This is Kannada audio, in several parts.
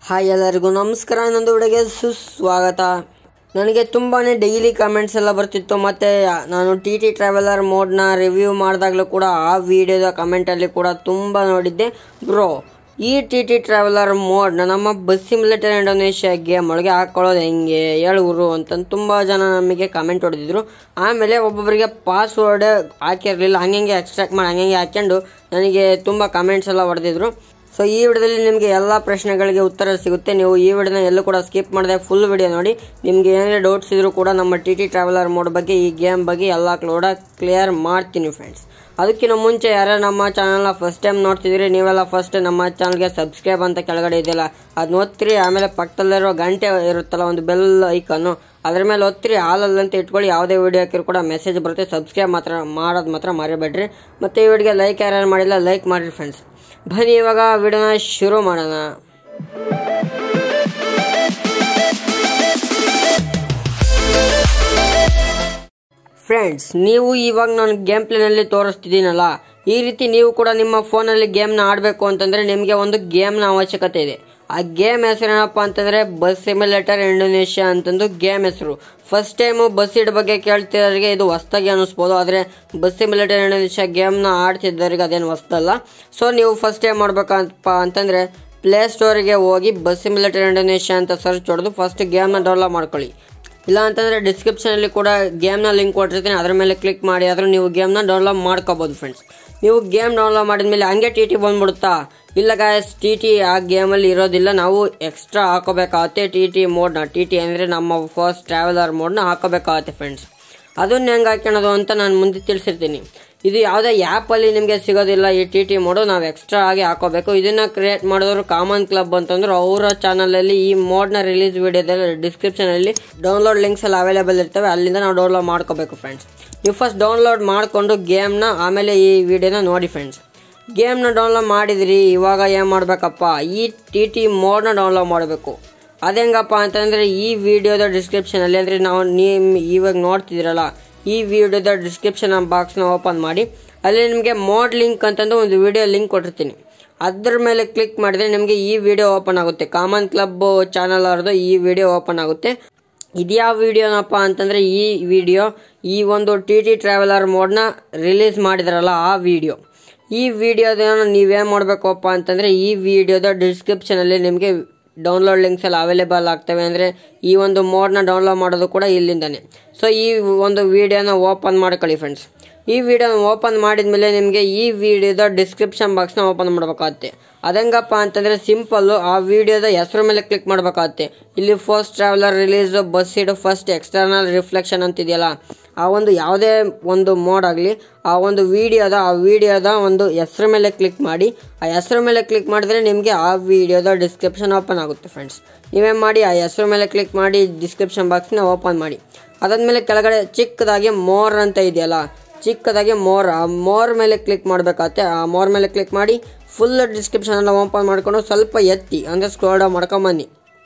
ಹಾಯ್ ಎಲ್ಲರಿಗೂ ನಮಸ್ಕಾರ ಇನ್ನೊಂದು ವಿಡಿಯೋಗೆ ಸುಸ್ವಾಗತ ನನಗೆ ತುಂಬಾ ಡೈಲಿ ಕಮೆಂಟ್ಸ್ ಎಲ್ಲ ಬರ್ತಿತ್ತು ಮತ್ತು ನಾನು ಟಿ ಟಿ ಟ್ರಾವೆಲರ್ ಮೋಡ್ನ ರಿವ್ಯೂ ಮಾಡಿದಾಗಲೂ ಕೂಡ ಆ ವಿಡಿಯೋದ ಕಮೆಂಟಲ್ಲಿ ಕೂಡ ತುಂಬ ನೋಡಿದ್ದೆ ಬ್ರೋ ಈ ಟಿ ಟಿ ಟ್ರಾವೆಲರ್ ಮೋಡ್ನ ನಮ್ಮ ಬಸ್ ಸಿಮ್ಯುಲೇಟರ್ ಇಂಡೋನೇಷ್ಯಾ ಗೇಮ್ ಒಳಗೆ ಹಾಕೊಳ್ಳೋದು ಹೆಂಗೆ ಹೇಳುವರು ಅಂತಂದು ತುಂಬ ಜನ ನಮಗೆ ಕಮೆಂಟ್ ಹೊಡೆದಿದ್ರು ಆಮೇಲೆ ಒಬ್ಬೊಬ್ಬರಿಗೆ ಪಾಸ್ವರ್ಡ್ ಹಾಕಿರಲಿಲ್ಲ ಹಂಗೆ ಎಕ್ಸ್ಟ್ರಾಕ್ಟ್ ಮಾಡಿ ಹಂಗೆ ಹಾಕ್ಕೊಂಡು ನನಗೆ ತುಂಬ ಕಮೆಂಟ್ಸ್ ಎಲ್ಲ ಹೊಡೆದಿದ್ರು ಸೊ ಈ ವಿಡಿಯೋದಲ್ಲಿ ನಿಮಗೆ ಎಲ್ಲ ಪ್ರಶ್ನೆಗಳಿಗೆ ಉತ್ತರ ಸಿಗುತ್ತೆ ನೀವು ಈ ವಿಡಿಯೋನ ಎಲ್ಲೂ ಕೂಡ ಸ್ಕಿಪ್ ಮಾಡದೆ ಫುಲ್ ವಿಡಿಯೋ ನೋಡಿ ನಿಮಗೆ ಏನೇ ಡೌಟ್ಸ್ ಇದ್ರೂ ಕೂಡ ನಮ್ಮ ಟಿ ಟಿ ಟ್ರಾವೆಲರ್ ಮೋಡ್ ಬಗ್ಗೆ ಈ ಗೇಮ್ ಬಗ್ಗೆ ಎಲ್ಲ ಕೂಡ ಕ್ಲಿಯರ್ ಮಾಡ್ತೀನಿ ಫ್ರೆಂಡ್ಸ್ ಅದಕ್ಕಿಂತ ಮುಂಚೆ ಯಾರು ನಮ್ಮ ಚಾನಲ್ನ ಫಸ್ಟ್ ಟೈಮ್ ನೋಡ್ತಿದ್ದೀರಿ ನೀವೆಲ್ಲ ಫಸ್ಟ್ ನಮ್ಮ ಚಾನಲ್ಗೆ ಸಬ್ಸ್ಕ್ರೈಬ್ ಅಂತ ಕೆಳಗಡೆ ಇದೆಯಲ್ಲ ಅದನ್ನ ಒತ್ತಿರಿ ಆಮೇಲೆ ಪಕ್ಕದಲ್ಲಿರೋ ಗಂಟೆ ಇರುತ್ತಲ್ಲ ಒಂದು ಬೆಲ್ ಐಕನ್ನು ಅದ್ರ ಮೇಲೆ ಒತ್ತಿರಿ ಹಾಲಲ್ಲಿ ಅಂತ ಇಟ್ಕೊಳ್ಳಿ ಯಾವುದೇ ವಿಡಿಯೋ ಹಾಕಿದ್ರು ಕೂಡ ಮೆಸೇಜ್ ಬರುತ್ತೆ ಸಬ್ಸ್ಕ್ರೈಬ್ ಮಾತ್ರ ಮಾಡೋದು ಮಾತ್ರ ಮರಿಬೇಡ್ರಿ ಮತ್ತು ಈ ವಿಡಿಯೋಗೆ ಲೈಕ್ ಯಾರ್ಯಾರು ಮಾಡಿಲ್ಲ ಲೈಕ್ ಮಾಡಿರಿ ಫ್ರೆಂಡ್ಸ್ ಬನ್ನಿ ಇವಾಗ ವಿಡಿಯೋನ ಶುರು ಮಾಡೋಣ ಫ್ರೆಂಡ್ಸ್ ನೀವು ಇವಾಗ ನಾನು ಗೇಮ್ ಪ್ಲೇನಲ್ಲಿ ತೋರಿಸ್ತಿದ್ದೀನಲ್ಲ ಈ ರೀತಿ ನೀವು ಕೂಡ ನಿಮ್ಮ ಫೋನಲ್ಲಿ ಗೇಮ್ನ ಆಡಬೇಕು ಅಂತಂದರೆ ನಿಮಗೆ ಒಂದು ಗೇಮ್ನ ಅವಶ್ಯಕತೆ ಇದೆ ಆ ಗೇಮ್ ಹೆಸರೇನಪ್ಪ ಅಂತಂದರೆ ಬಸ್ ಸಿಮ್ಯುಲೇಟರ್ ಇಂಡೋನೇಷ್ಯಾ ಅಂತಂದು ಗೇಮ್ ಹೆಸರು ಫಸ್ಟ್ ಟೈಮು ಬಸ್ ಇಡ್ ಬಗ್ಗೆ ಕೇಳ್ತಿರೋರಿಗೆ ಇದು ಹೊಸ್ದಾಗಿ ಅನ್ನಿಸ್ಬೋದು ಆದರೆ ಬಸ್ ಸಿಮ್ಯುಲೇಟರ್ ಇಂಡೋನೇಷ್ಯಾ ಗೇಮ್ನ ಆಡ್ತಿದ್ದವರಿಗೆ ಅದೇನು ಹೊಸ್ದಲ್ಲ ಸೊ ನೀವು ಫಸ್ಟ್ ಟೈಮ್ ಮಾಡ್ಬೇಕಪ್ಪ ಅಂತಂದರೆ ಪ್ಲೇ ಸ್ಟೋರಿಗೆ ಹೋಗಿ ಬಸ್ ಸಿಮ್ಯುಲೇಟರ್ ಇಂಡೋನೇಷ್ಯಾ ಅಂತ ಸರ್ಚ್ ಹೊಡೆದು ಫಸ್ಟ್ ಗೇಮ್ನ ಡೌನ್ಲೋಡ್ ಮಾಡ್ಕೊಳ್ಳಿ ಇಲ್ಲ ಅಂತಂದರೆ ಡಿಸ್ಕ್ರಿಪ್ಷನಲ್ಲಿ ಕೂಡ ಗೇಮ್ನ ಲಿಂಕ್ ಕೊಟ್ಟಿರ್ತೀನಿ ಅದ್ರ ಮೇಲೆ ಕ್ಲಿಕ್ ಮಾಡಿ ಆದರೂ ನೀವು ಗೇಮ್ನ ಡೌನ್ಲೋಡ್ ಮಾಡ್ಕೋಬೋದು ಫ್ರೆಂಡ್ಸ್ ನೀವು ಗೇಮ್ ಡೌನ್ಲೋಡ್ ಮಾಡಿದ್ಮೇಲೆ ಹಂಗೆ ಟಿ ಟಿ ಬಂದ್ಬಿಡುತ್ತಾ ಇಲ್ಲ ಗಾಯಸ್ ಟಿ ಟಿ ಆ ಗೇಮಲ್ಲಿ ಇರೋದಿಲ್ಲ ನಾವು ಎಕ್ಸ್ಟ್ರಾ ಹಾಕೋಬೇಕಾಗತ್ತೆ ಟಿ ಟಿ ಮೋಡ್ನ ಟಿ ಟಿ ಅಂದರೆ ನಮ್ಮ ಫಸ್ಟ್ ಟ್ರಾವೆಲರ್ ಮೋಡ್ನ ಹಾಕೋಬೇಕಾಗತ್ತೆ ಫ್ರೆಂಡ್ಸ್ ಅದನ್ನ ಹೆಂಗೆ ಹಾಕ್ಕೊಳೋದು ಅಂತ ನಾನು ಮುಂದೆ ತಿಳಿಸಿರ್ತೀನಿ ಇದು ಯಾವುದೇ ಆ್ಯಪಲ್ಲಿ ನಿಮಗೆ ಸಿಗೋದಿಲ್ಲ ಈ ಟಿ ಟಿ ಮೋಡು ನಾವು ಎಕ್ಸ್ಟ್ರಾ ಆಗಿ ಹಾಕೋಬೇಕು ಇದನ್ನು ಕ್ರಿಯೇಟ್ ಮಾಡಿದವರು ಕಾಮನ್ ಕ್ಲಬ್ ಅಂತಂದ್ರೆ ಅವರ ಚಾನಲಲ್ಲಿ ಈ ಮೋಡ್ನ ರಿಲೀಸ್ ವಿಡಿಯೋದಲ್ಲಿ ಡಿಸ್ಕ್ರಿಪ್ಷನಲ್ಲಿ ಡೌನ್ಲೋಡ್ ಲಿಂಕ್ಸ್ ಎಲ್ಲ ಅವೈಲೇಬಲ್ ಇರ್ತವೆ ಅಲ್ಲಿಂದ ನಾವು ಡೌನ್ಲೋಡ್ ಮಾಡ್ಕೋಬೇಕು ಫ್ರೆಂಡ್ಸ್ ನೀವು ಫಸ್ಟ್ ಡೌನ್ಲೋಡ್ ಮಾಡಿಕೊಂಡು ಗೇಮ್ನ ಆಮೇಲೆ ಈ ವಿಡಿಯೋನ ನೋಡಿ ಫ್ರೆಂಡ್ಸ್ ಗೇಮ್ನ ಡೌನ್ಲೋಡ್ ಮಾಡಿದ್ರಿ ಇವಾಗ ಏನು ಮಾಡಬೇಕಪ್ಪ ಈ ಟಿ ಟಿ ಮೋಡ್ನ ಡೌನ್ಲೋಡ್ ಮಾಡಬೇಕು ಅದೆಂಗಪ್ಪ ಅಂತಂದರೆ ಈ ವಿಡಿಯೋದ ಡಿಸ್ಕ್ರಿಪ್ಷನಲ್ಲಿ ಅಂದರೆ ನಾವು ನೀವು ಇವಾಗ ನೋಡ್ತಿದ್ದೀರಲ್ಲ ಈ ವಿಡಿಯೋದ ಡಿಸ್ಕ್ರಿಪ್ಷನ್ ಬಾಕ್ಸ್ನ ಓಪನ್ ಮಾಡಿ ಅಲ್ಲಿ ನಿಮಗೆ ಮೋಡ್ ಲಿಂಕ್ ಅಂತಂದು ಒಂದು ವಿಡಿಯೋ ಲಿಂಕ್ ಕೊಟ್ಟಿರ್ತೀನಿ ಅದ್ರ ಮೇಲೆ ಕ್ಲಿಕ್ ಮಾಡಿದರೆ ನಿಮಗೆ ಈ ವಿಡಿಯೋ ಓಪನ್ ಆಗುತ್ತೆ ಕಾಮನ್ ಕ್ಲಬ್ ಚಾನಲ್ ಅವ್ರದ್ದು ಈ ವಿಡಿಯೋ ಓಪನ್ ಆಗುತ್ತೆ ಇದ್ಯಾವ ವಿಡಿಯೋನಪ್ಪ ಅಂತಂದರೆ ಈ ವಿಡಿಯೋ ಈ ಒಂದು ಟಿ ಟಿ ಟ್ರಾವೆಲರ್ ಮೋಡ್ನ ರಿಲೀಸ್ ಮಾಡಿದ್ರಲ್ಲ ಆ ವಿಡಿಯೋ ಈ ವಿಡಿಯೋದನ್ನು ನೀವೇನು ಮಾಡಬೇಕಪ್ಪ ಅಂತಂದರೆ ಈ ವಿಡಿಯೋದ ಡಿಸ್ಕ್ರಿಪ್ಷನಲ್ಲಿ ನಿಮಗೆ ಡೌನ್ಲೋಡ್ ಲಿಂಕ್ಸ್ ಎಲ್ಲ ಅವೈಲೇಬಲ್ ಆಗ್ತವೆ ಅಂದರೆ ಈ ಒಂದು ಮೋಡ್ನ ಡೌನ್ಲೋಡ್ ಮಾಡೋದು ಕೂಡ ಇಲ್ಲಿಂದನೇ ಸೊ ಈ ಒಂದು ವಿಡಿಯೋನ ಓಪನ್ ಮಾಡ್ಕೊಳ್ಳಿ ಫ್ರೆಂಡ್ಸ್ ಈ ವಿಡಿಯೋನ ಓಪನ್ ಮಾಡಿದ ಮೇಲೆ ನಿಮಗೆ ಈ ವಿಡಿಯೋದ ಡಿಸ್ಕ್ರಿಪ್ಷನ್ ಬಾಕ್ಸ್ನ ಓಪನ್ ಮಾಡಬೇಕಾಗತ್ತೆ ಅದಂಗಪ್ಪ ಅಂತಂದರೆ ಸಿಂಪಲ್ಲು ಆ ವಿಡಿಯೋದ ಹೆಸರು ಮೇಲೆ ಕ್ಲಿಕ್ ಮಾಡಬೇಕಾಗತ್ತೆ ಇಲ್ಲಿ first traveller release bus id first external reflection ಅಂತಿದೆಯಲ್ಲ ಆ ಒಂದು ಯಾವುದೇ ಒಂದು ಮೋಡ್ ಆಗಲಿ ಆ ಒಂದು ವಿಡಿಯೋದ ಆ ವಿಡಿಯೋದ ಒಂದು ಹೆಸರು ಮೇಲೆ ಕ್ಲಿಕ್ ಮಾಡಿ ಆ ಹೆಸರು ಮೇಲೆ ಕ್ಲಿಕ್ ಮಾಡಿದ್ರೆ ನಿಮಗೆ ಆ ವಿಡಿಯೋದ ಡಿಸ್ಕ್ರಿಪ್ಷನ್ ಓಪನ್ ಆಗುತ್ತೆ ಫ್ರೆಂಡ್ಸ್ ನೀವೇನು ಮಾಡಿ ಆ ಹೆಸರು ಮೇಲೆ ಕ್ಲಿಕ್ ಮಾಡಿ ಡಿಸ್ಕ್ರಿಪ್ಷನ್ ಬಾಕ್ಸ್ನ ಓಪನ್ ಮಾಡಿ ಅದಾದಮೇಲೆ ಕೆಳಗಡೆ ಚಿಕ್ಕದಾಗಿ ಮೋರ್ ಅಂತ ಇದೆಯಲ್ಲ ಚಿಕ್ಕದಾಗಿ ಮೋರ್ ಆ ಮೋರ್ ಮೇಲೆ ಕ್ಲಿಕ್ ಮಾಡಬೇಕಾಗತ್ತೆ ಆ ಮೋರ್ ಮೇಲೆ ಕ್ಲಿಕ್ ಮಾಡಿ ಫುಲ್ ಡಿಸ್ಕ್ರಿಪ್ಷನ್ ಎಲ್ಲ ಓಪನ್ ಮಾಡಿಕೊಂಡು ಸ್ವಲ್ಪ ಎತ್ತಿ ಅಂದರೆ ಸ್ಕ್ರೋಲ್ ಡೌನ್ ಮಾಡ್ಕೊಂಬನ್ನಿ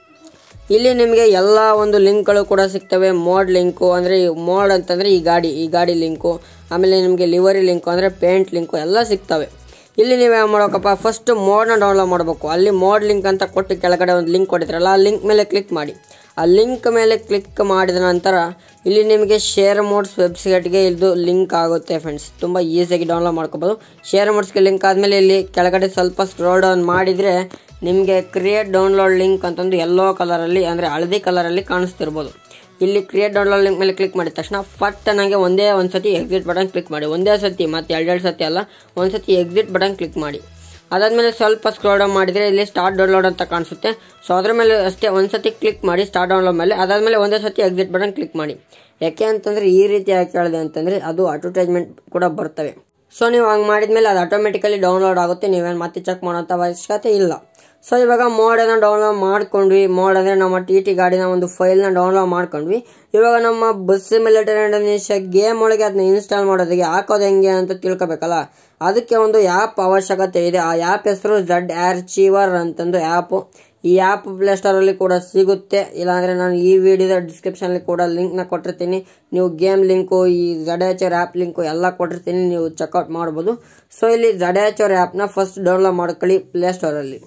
ಇಲ್ಲಿ ನಿಮಗೆ ಎಲ್ಲ ಒಂದು ಲಿಂಕ್ಗಳು ಕೂಡ ಸಿಗ್ತವೆ ಮೋಡ್ ಲಿಂಕು ಅಂದರೆ ಮೋಡ್ ಅಂತಂದರೆ ಈ ಗಾಡಿ ಈ ಗಾಡಿ ಲಿಂಕು ಆಮೇಲೆ ನಿಮಗೆ ಲಿವರಿ ಲಿಂಕು ಅಂದರೆ ಪೇಂಟ್ ಲಿಂಕು ಎಲ್ಲ ಸಿಗ್ತವೆ ಇಲ್ಲಿ ನೀವು ಏನು ಮಾಡ್ಬೇಕಪ್ಪ ಫಸ್ಟ್ ಮೋಡ್ನ ಡೌನ್ಲೋಡ್ ಮಾಡಬೇಕು ಅಲ್ಲಿ ಮೋಡ್ ಲಿಂಕ್ ಅಂತ ಕೊಟ್ಟು ಕೆಳಗಡೆ ಒಂದು ಲಿಂಕ್ ಕೊಟ್ಟಿದ್ರಲ್ಲ ಆ ಲಿಂಕ್ ಮೇಲೆ ಕ್ಲಿಕ್ ಮಾಡಿ ಆ ಲಿಂಕ್ ಮೇಲೆ ಕ್ಲಿಕ್ ಮಾಡಿದ ನಂತರ ಇಲ್ಲಿ ನಿಮಗೆ ಶೇರ್ ಮೋಡ್ಸ್ ವೆಬ್ಸೈಟ್ಗೆ ಇದು ಲಿಂಕ್ ಆಗುತ್ತೆ ಫ್ರೆಂಡ್ಸ್ ತುಂಬ ಈಸಿಯಾಗಿ ಡೌನ್ಲೋಡ್ ಮಾಡ್ಕೋಬೋದು ಶೇರ್ ಮೋಡ್ಸ್ಗೆ ಲಿಂಕ್ ಆದಮೇಲೆ ಇಲ್ಲಿ ಕೆಳಗಡೆ ಸ್ವಲ್ಪ ಸ್ಕ್ರೋಲ್ ಡೌನ್ ಮಾಡಿದರೆ ನಿಮಗೆ ಕ್ರಿಯೇಟ್ ಡೌನ್ಲೋಡ್ ಲಿಂಕ್ ಅಂತಂದು ಎಲ್ಲೋ ಕಲರಲ್ಲಿ ಅಂದರೆ ಹಳದಿ ಕಲರಲ್ಲಿ ಕಾಣಿಸ್ತಿರ್ಬೋದು ಇಲ್ಲಿ ಕ್ರಿಯೇಟ್ ಡೌನ್ಲೋಡ್ ಲಿಂಕ್ ಮೇಲೆ ಕ್ಲಿಕ್ ಮಾಡಿದ ತಕ್ಷಣ ಫಟ್ ನನಗೆ ಒಂದೇ ಒಂದು ಸತಿ ಎಕ್ಸಿಟ್ ಬಟನ್ ಕ್ಲಿಕ್ ಮಾಡಿ ಒಂದೇ ಸತಿ ಮತ್ತು ಎರಡೆರಡು ಸತಿ ಅಲ್ಲ ಒಂದು ಸತಿ ಎಕ್ಸಿಟ್ ಬಟನ್ ಕ್ಲಿಕ್ ಮಾಡಿ ಅದಾದಮೇಲೆ ಸ್ವಲ್ಪ ಸ್ಕ್ರೋಲ್ ಡೌನ್ ಮಾಡಿದರೆ ಇಲ್ಲಿ ಸ್ಟಾರ್ಟ್ ಡೌನ್ಲೋಡ್ ಅಂತ ಕಾಣಿಸುತ್ತೆ ಸೊ ಅದ್ರ ಮೇಲೆ ಅಷ್ಟೇ ಒಂದು ಸತಿ ಕ್ಲಿಕ್ ಮಾಡಿ ಸ್ಟಾರ್ಟ್ ಡೌನ್ಲೋಡ್ ಮೇಲೆ ಅದಾದಮೇಲೆ ಒಂದೇ ಸತಿ ಎಕ್ಸಿಟ್ ಬಟನ್ ಕ್ಲಿಕ್ ಮಾಡಿ ಯಾಕೆ ಅಂತಂದರೆ ಈ ರೀತಿ ಯಾಕೆ ಹೇಳಿದೆ ಅಂತಂದರೆ ಅದು ಅಡ್ವರ್ಟೈಸ್ಮೆಂಟ್ ಕೂಡ ಬರ್ತವೆ ಸೊ ನೀವು ಹಂಗೆ ಮಾಡಿದ್ಮೇಲೆ ಅದು ಆಟೋಮೆಟಿಕಲಿ ಡೌನ್ಲೋಡ್ ಆಗುತ್ತೆ ನೀವೇನು ಮತ್ತೆ ಚೆಕ್ ಮಾಡೋಂಥ ಅವಶ್ಯಕತೆ ಇಲ್ಲ ಸೊ ಇವಾಗ ಮೋಡನ್ನು ಡೌನ್ಲೋಡ್ ಮಾಡ್ಕೊಂಡ್ವಿ ಮೋಡ್ ಅಂದರೆ ನಮ್ಮ ಟಿ ಟಿ ಗಾಡಿನ ಒಂದು ಫೈಲ್ನ ಡೌನ್ಲೋಡ್ ಮಾಡ್ಕೊಂಡ್ವಿ ಇವಾಗ ನಮ್ಮ ಬಸ್ ಸಿಮ್ಯುಲೇಟರ್ ಇಂಡೋನೇಷ್ಯಾ ಗೇಮ್ ಒಳಗೆ ಅದನ್ನ ಇನ್ಸ್ಟಾಲ್ ಮಾಡೋದಕ್ಕೆ ಹಾಕೋದು ಹೆಂಗೆ ಅಂತ ತಿಳ್ಕೊಬೇಕಲ್ಲ ಅದಕ್ಕೆ ಒಂದು ಆ್ಯಪ್ ಅವಶ್ಯಕತೆ ಇದೆ ಆ ಆ್ಯಪ್ ಹೆಸರು ಜಡ್ ಆರ್ಚೀವರ್ ಅಂತಂದು ಆ್ಯಪು ಈ ಆ್ಯಪ್ ಪ್ಲೇಸ್ಟೋರಲ್ಲಿ ಕೂಡ ಸಿಗುತ್ತೆ ಇಲ್ಲಾಂದರೆ ನಾನು ಈ ವಿಡಿಯೋದ ಡಿಸ್ಕ್ರಿಪ್ಷನಲ್ಲಿ ಕೂಡ ಲಿಂಕ್ನ ಕೊಟ್ಟಿರ್ತೀನಿ ನೀವು ಗೇಮ್ ಲಿಂಕು ಈ ಜಡೇಚರ್ ಆ್ಯಪ್ ಲಿಂಕು ಎಲ್ಲ ಕೊಟ್ಟಿರ್ತೀನಿ ನೀವು ಚೆಕ್ಔಟ್ ಮಾಡ್ಬೋದು ಸೊ ಇಲ್ಲಿ ಜಡೇಚರ್ ಆ್ಯಪ್ನ ಫಸ್ಟ್ ಡೌನ್ಲೋಡ್ ಮಾಡ್ಕೊಳ್ಳಿ ಪ್ಲೇಸ್ಟೋರಲ್ಲಿ